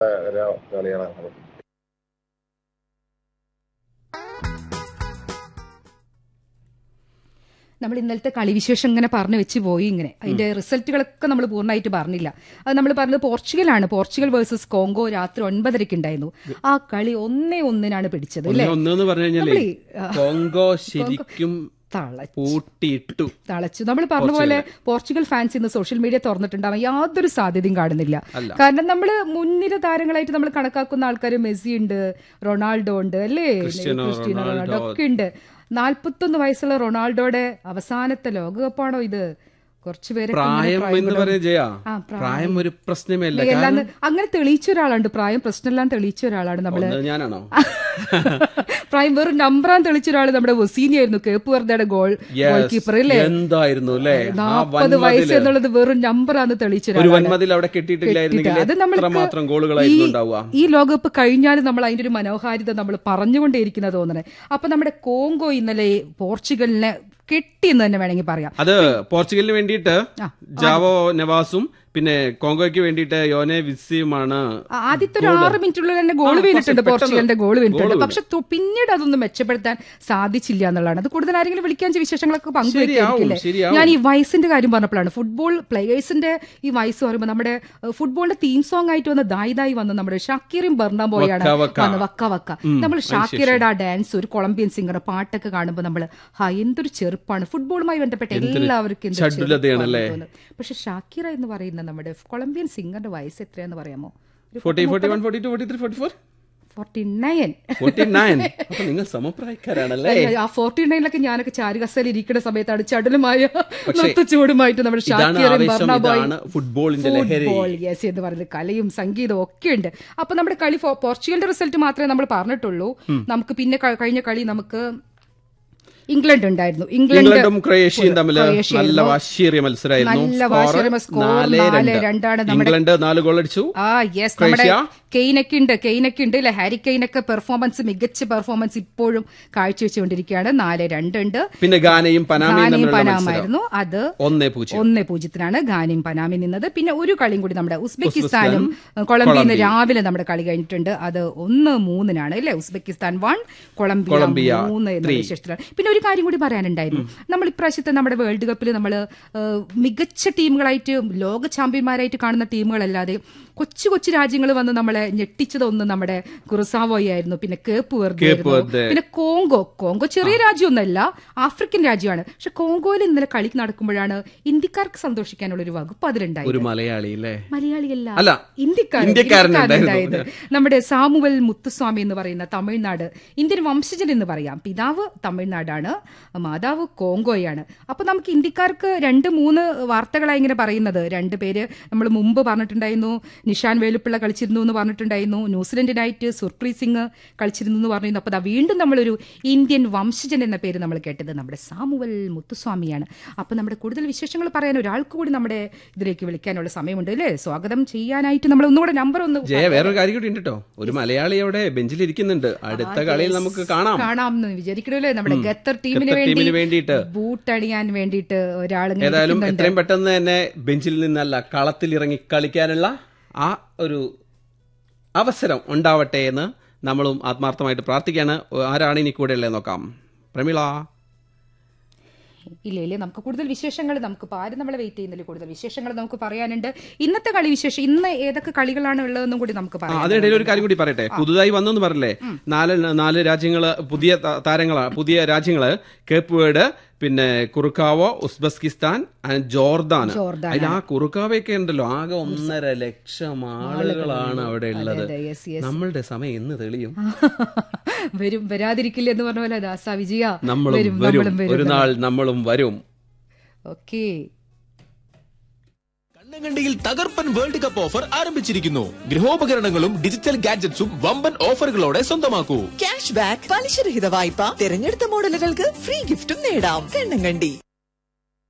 ഒരു കളിയാണ് അത്. നമ്മൾ ഇന്നലത്തെ കളിവിശേഷം ഇങ്ങനെ പറഞ്ഞു വെച്ച് പോയി ഇങ്ങനെ അതിന്റെ റിസൾട്ടുകളൊക്കെ നമ്മൾ പൂർണ്ണമായിട്ട് പറഞ്ഞില്ല അത് നമ്മൾ പറഞ്ഞത് പോർച്ചുഗലാണ് പോർച്ചുഗൽ വേഴ്സസ് കോങ്കോ രാത്രി ഒൻപതരയ്ക്ക് ഉണ്ടായിരുന്നു ആ കളി ഒന്നേ ഒന്നിനാണ് പിടിച്ചത് ഒന്നേ അല്ലേ ഒന്നെന്ന് പറഞ്ഞു കഴിഞ്ഞാലേ നമ്മളീ, ആ, കോങ്കോ ശരിക്കും തളച്ചു പൂട്ടിയിട്ടു തളച്ചു നമ്മൾ പറഞ്ഞ പോലെ പോർച്ചുഗൽ ഫാൻസ് ഇന്ന് സോഷ്യൽ മീഡിയ തുറന്നിട്ടുണ്ടാവാൻ യാതൊരു സാധ്യതയും കാണുന്നില്ല അല്ല. കാരണം നമ്മൾ മുൻനിര താരങ്ങളായിട്ട് നമ്മൾ കണക്കാക്കുന്ന ആൾക്കാർ മെസ്സി ഉണ്ട് റൊണാൾഡോ ഉണ്ട് അല്ലേ ക്രിസ്ത്യാനോ ക്രിസ്റ്റ്യാനോ റൊണാൾഡോ റൊണാൾഡോ. ഒക്കെ ഉണ്ട് നാൽപ്പത്തൊന്ന് വയസ്സുള്ള റൊണാൾഡോയുടെ അവസാനത്തെ ലോകകപ്പാണോ ഇത് കുറച്ചുപേരെ പ്രായം എന്ന് പറയുന്നത് ജയ ആ, പ്രായം. പ്രായം ഒരു പ്രശ്നമേ അല്ല എല്ലാം അങ്ങനെ തെളിയിച്ച ഒരാളുണ്ട് പ്രായം പ്രശ്നമെല്ലാം തെളിയിച്ച ഒരാളാണ് നമ്മള് ഒന്ന് ഞാനാണോ പ്രായം വെറും നമ്പറാൻ തെളിച്ച ഒരാൾ നമ്മുടെ വസീനി ആയിരുന്നു കേപ്പ് വെറുതെ ഗോൾ Yes. ഗോൾ കീപ്പർ അല്ലേ എന്തായിരുന്നു അല്ലേ ആ നാൽപ്പത് വയസ്സ് വൻമതില് എന്നുള്ളത് വെറും നമ്പറാന്ന് തെളിച്ച ഒരു ഒരാളാണ്. വൻമതിൽ അവിടെ കെട്ടിയിട്ടില്ലായിരുന്നെങ്കിൽ അത് നമ്മൾക്ക് എത്രമാത്രം ഗോളുകളായിരുന്നു ഈ- ഉണ്ടാവുക ഈ ലോകകപ്പ് കഴിഞ്ഞാലും നമ്മൾ അതിന്റെ ഒരു മനോഹാരിത നമ്മൾ പറഞ്ഞുകൊണ്ടേയിരിക്കുന്ന തോന്നണേ അപ്പൊ നമ്മുടെ കോങ്കോ ഇന്നലെ പോർച്ചുഗലിനെ കെട്ടി എന്ന് തന്നെ വേണമെങ്കിൽ പറയാം അത് പോർച്ചുഗലിന് വേണ്ടിയിട്ട് ആ, ജാവോ നവാസും പിന്നെ കോങ്കോയ്ക്ക് വേണ്ടിയിട്ട് യോനെ വിസിയുമാണ് ആ- ആദ്യത്തെ ഒരു ആറ് മിനിറ്റുള്ളിൽ തന്നെ ഗോൾ ആ, വീണിട്ടുണ്ട് കുറച്ച് പോർച്ചുഗലിന്റെ ഗോൾ വീണിട്ടുണ്ട് ഗോള് പക്ഷെ തു- പിന്നീട് അതൊന്നും മെച്ചപ്പെടുത്താൻ സാധിച്ചില്ല എന്നുള്ളതാണ് അത് കൂടുതൽ ആരെങ്കിലും വിളിക്കാൻ വിശേഷങ്ങളൊക്കെ പങ്കുവെക്കായിരിക്കില്ലേ ശരിയാവും. ഞാൻ ഈ വയസ്സിന്റെ കാര്യം പറഞ്ഞപ്പോഴാണ് ഫുട്ബോൾ പ്ലേയേഴ്സിന്റെ ഈ വയസ്സ് പറയുമ്പോൾ നമ്മുടെ ഏഹ്, ഫുട്ബോളിന്റെ തീം സോങ് ആയിട്ട് വന്ന ദായി ദായി വന്ന നമ്മുടെ ഷാക്കിറും ബർണാബോയാണ് വക്ക വക്ക. വന്നത് വക്ക വക്ക നമ്മൾ ഷാക്കിറയുടെ ആ ഡാൻസ് ഒരു കൊളംബിയൻ സിംഗറുടെ പാട്ടൊക്കെ കാണുമ്പോൾ നമ്മൾ ഹാ എന്തൊരു ചെറുപ്പാണ് ഫുട്ബോളുമായി ബന്ധപ്പെട്ട എല്ലാവർക്കും എന്തൊരു ചടുലതയാണ് അല്ലേ? ചെറുപ്പാണെന്ന് തോന്നും. പക്ഷെ ഷാക്കിറ എന്ന് പറയുന്ന നമ്മുടെ കൊളംബിയൻ സിംഗറിന്റെ വയസ്സ് എത്രയാന്ന് പറയാമോ forty forty one forty two forty three forty four forty nine forty nine അപ്പൊ നിങ്ങൾ സമപ്രായക്കാരാണല്ലേ ആ ഫോർട്ടി നയനിലൊക്കെ ഞാനൊക്കെ ചാരുകസയിൽ ഇരിക്കുന്ന സമയത്താണ് ചടുലമായ നൃത്തച്ചുവടുമായിട്ട് നമ്മുടെ ഇതാണ് ഷാക്കിറും ആവേശം ബർണാബോയും ഇതാണ് ഫുട്ബോളിന്റെ ലഹരി ഫുട്ബോൾ യെസ് എന്ന് പറയുന്നത് കലയും സംഗീതവും ഒക്കെ ഉണ്ട് അപ്പൊ നമ്മുടെ കളി ഫോ- പോർച്ചുഗലിന്റെ റിസൾട്ട് മാത്രമേ നമ്മൾ പറഞ്ഞിട്ടുള്ളൂ നമുക്ക് പിന്നെ ക- കഴിഞ്ഞ കളി നമുക്ക് ഇംഗ്ലണ്ട് ഉണ്ടായിരുന്നു ഇംഗ്ലണ്ടും ക്രൊയേഷ്യയും തമ്മിൽ ക്രൊയേഷ്യ നല്ല ആയിരുന്നു. വാശിയേറിയ മത്സരമായിരുന്നു നല്ല സ്കോർ വാശിയേറിയ സ്കോർ നാല് നാല് രണ്ട്. രണ്ടാണ് നമ്മുടെ ഇംഗ്ലണ്ട് നാല് ഗോൾ അടിച്ചു ആ യെസ് നമ്മുടെ ക്രൊയേഷ്യ? കെയ്നൊക്കെ ഉണ്ട് കെയ്നൊക്കെ ഉണ്ട് അല്ലെ ഹാരി കെയ്നൊക്കെ പെർഫോമൻസ് മികച്ച പെർഫോമൻസ് ഇപ്പോഴും കാഴ്ചവെച്ചുകൊണ്ടിരിക്കുകയാണ് നാല് രണ്ടുണ്ട് പിന്നെ ഗാനയും പനാമയും ഘാനയും തമ്മിലുള്ള മത്സരം പനാമായിരുന്നു അത് ഒന്നേ പൂജ്യം ഒന്നേ പൂജ്യത്തിനാണ് ഘാനയും പനാമയും നിന്നത് പിന്നെ ഒരു കളിയും കൂടി നമ്മുടെ ഉസ്ബെക്കിസ്ഥാനും കൊളംബിയ ഇന്ന് കൊളംബിയ. രാവിലെ നമ്മുടെ കളി കഴിഞ്ഞിട്ടുണ്ട് അത് ഒന്ന് മൂന്നിനാണ് അല്ലെ ഉസ്ബെക്കിസ്ഥാൻ വൺ കൊളംബിയ കൊളംബിയ മൂന്ന് എന്ന three. വിശേഷത്തിലാണ് പിന്നെ ഒരു കാര്യം കൂടി പറയാനുണ്ടായിരുന്നു നമ്മൾ ഇപ്രാവശ്യത്തെ നമ്മുടെ വേൾഡ് കപ്പിൽ നമ്മൾ മികച്ച ടീമുകളായിട്ട് ലോക ചാമ്പ്യന്മാരായിട്ട് കാണുന്ന ടീമുകളല്ലാതെ കൊച്ചു കൊച്ചു രാജ്യങ്ങൾ വന്ന് നമ്മളെ ഞെട്ടിച്ചതൊന്നും നമ്മുടെ കുറുസാവോയി ആയിരുന്നു പിന്നെ കേപ്പ് വെറുതെ കേപ്പ് വെർദെ. പിന്നെ കോങ്കോ കോങ്കോ ചെറിയ രാജ്യമൊന്നല്ല ആഫ്രിക്കൻ രാജ്യമാണ് പക്ഷെ കോങ്കോയിൽ ഇന്നലെ കളി നടക്കുമ്പോഴാണ് ഇന്ത്യക്കാർക്ക് സന്തോഷിക്കാനുള്ള ഒരു വകുപ്പ് അതിലുണ്ടായി ഒരു മലയാളി അല്ലേ മലയാളിയല്ല അല്ല, ഇന്ത്യക്കാരൻ ഇന്ത്യക്കാരൻ ഇന്ത്യക്കാരനുണ്ടായത്. ഉണ്ടായിരുന്നു. നമ്മുടെ സാമുവൽ മുത്തുസ്വാമി എന്ന് പറയുന്ന തമിഴ്നാട് ഇന്ത്യൻ വംശജൻ എന്ന് പറയാം പിതാവ് തമിഴ്നാടാണ് മാതാവ് കോങ്കോയാണ് അപ്പൊ നമുക്ക് ഇന്ത്യക്കാർക്ക് രണ്ട് മൂന്ന് വാർത്തകളായി ഇങ്ങനെ പറയുന്നത് രണ്ട് പേര് നമ്മൾ മുമ്പ് പറഞ്ഞിട്ടുണ്ടായിരുന്നു നിഷാൻ വേലുപ്പിള്ള കളിച്ചിരുന്നു എന്ന് പറഞ്ഞിട്ടുണ്ടായിരുന്നു ന്യൂസിലൻഡിനായിട്ട് സുർപ്രീത് സിംഗ് കളിച്ചിരുന്നു എന്ന് പറഞ്ഞിരുന്നു അപ്പൊ ദാ വീണ്ടും നമ്മളൊരു ഇന്ത്യൻ വംശജൻ എന്ന പേര് നമ്മൾ കേട്ടത് നമ്മുടെ സാമുവൽ മുത്തുസ്വാമിയാണ് അപ്പൊ നമ്മുടെ കൂടുതൽ വിശേഷങ്ങൾ പറയാൻ ഒരാൾക്ക് കൂടി നമ്മുടെ ഇതിലേക്ക് വിളിക്കാനുള്ള സമയമുണ്ട് അല്ലേ സ്വാഗതം ചെയ്യാനായിട്ട് നമ്മൾ ഒന്നുകൂടെ നമ്പർ ഒന്ന് ജയ വേറൊരു കാര്യം കൂടി ഉണ്ട് കേട്ടോ ഒരു മലയാളി അവിടെ ബെഞ്ചിൽ ഇരിക്കുന്നുണ്ട് അടുത്ത കളിയിൽ നമുക്ക് കാണാം കാണാം എന്ന് വിചാരിക്കണല്ലേ നമ്മുടെ ഗത്തർ ടീമിന് ഖത്തർ ടീമിന് വേണ്ടിയിട്ട്. ബൂട്ട് അണിയാൻ വേണ്ടിയിട്ട് ഒരാൾ ഏതായാലും എത്രയും പെട്ടെന്ന് തന്നെ ബെഞ്ചിൽ നിന്നല്ല കളത്തിൽ ഇറങ്ങി കളിക്കാനുള്ള ആ ഒരു അവസരം ഉണ്ടാവട്ടെ എന്ന് നമ്മളും ആത്മാർത്ഥമായിട്ട് പ്രാർത്ഥിക്കാണ് ആരാണ് ഇനി കൂടെ ഉള്ളത് നോക്കാം പ്രമിള ഇല്ല ഇല്ല നമുക്ക് കൂടുതൽ വിശേഷങ്ങൾ നമുക്ക് ഇപ്പൊ ആരും നമ്മളെ വെയിറ്റ് ചെയ്യുന്നില്ല കൂടുതൽ വിശേഷങ്ങൾ നമുക്ക് പറയാനുണ്ട് ഇന്നത്തെ കളി വിശേഷം ഇന്ന് ഏതൊക്കെ കളികളാണ് ഉള്ളതെന്നും കൂടി നമുക്ക് ആ, പറയാം അതിനിടയിൽ ഒരു കാര്യം കൂടി പറയട്ടെ പുതുതായി വന്നെന്ന് പറഞ്ഞില്ലേ നാല് നാല് രാജ്യങ്ങള് പുതിയ ത- താരങ്ങളാ പുതിയ രാജ്യങ്ങള് കേപ്പ് വേർഡ് പിന്നെ Curacao Uzbekistan and Jordan Jordan അതിൽ ആ കുറുക്കാവയൊക്കെ ഉണ്ടല്ലോ ആകെ ഒന്നര ലക്ഷം ആളുകളാണ് അവിടെ ഉള്ളത് അതെ, yes, yes. നമ്മളുടെ സമയം എന്ന് തെളിയും വരും വരാതിരിക്കില്ല എന്ന് പറഞ്ഞ പോലെ ദാസ വിജയ നമ്മളും വരും വരും നമ്മളും ഒരു നാൾ നമ്മളും വരും ഓക്കേ കണ്ണങ്കണ്ടിയിൽ തകർപ്പൻ വേൾഡ് കപ്പ് ഓഫർ ആരംഭിച്ചിരിക്കുന്നു ഗൃഹോപകരണങ്ങളും ഡിജിറ്റൽ ഗാഡ്ജറ്റ്സും വമ്പൻ ഓഫറുകളോടെ സ്വന്തമാക്കൂ ക്യാഷ് ബാക്ക് പലിശരഹിത വായ്പ തിരഞ്ഞെടുത്ത മോഡലുകൾക്ക് ഫ്രീ ഗിഫ്റ്റും നേടാം കണ്ണങ്കണ്ടി